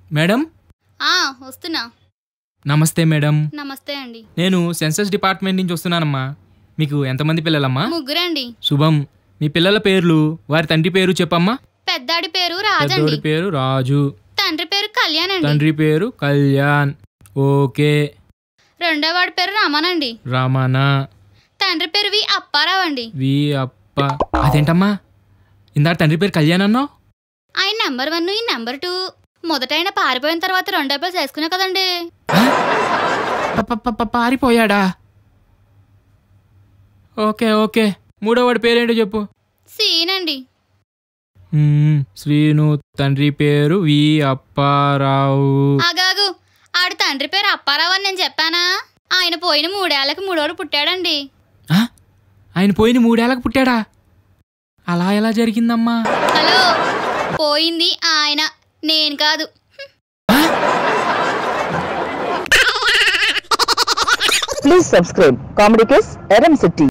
Madam ఆ వస్తున్నా నమస్తే మేడం నమస్తే అండి నేను సెన్సస్ డిపార్ట్మెంట్ నుంచి వస్తున్నానమ్మా మీకు ఎంతమంది పిల్లలమ్మా ముగ్గురండి శుభం మీ పిల్లల పేర్లు వారి తండ్రి పేరు చెప్పమ్మా పెద్దాడి పేరు రాజండి పెద్దోడి పేరు రాజు తండ్రి పేరు కళ్యాణ్ అండి తండ్రి పేరు కళ్యాణ్ ఓకే రెండో వాడి పేరు రమణండి రమణ తండ్రి పేరు వి అప్పారావు అండి వి అప్ప అదేంటమ్మా ఇందాక తండ్రి పేరు కళ్యాణ్ అన్నావు ఆయన నెంబర్ వన్ ఈ నెంబర్ టూ మొదట ఆయన పారిపోయిన తర్వాత రెండో పేరు చేసుకునే కదండి ప- ప- ప- ప- పారిపోయాడా ఓకే ఓకే మూడోవాడి పేరేంటో చెప్పు సీన్ అండి మ్మ్, శ్రీను తండ్రి పేరు వి అప్పారావు ఆగాగు ఆడి తండ్రి పేరు అప్పారావు అని నేను చెప్పానా ఆయన పోయిన మూడేళ్లకు మూడోడు పుట్టాడండి ఆ? ఆయన పోయిన మూడేళ్ళకు పుట్టాడా అలా ఎలా జరిగిందమ్మా హలో పోయింది ఆయన నేను కాదు Please subscribe Comedy Kiss RM City.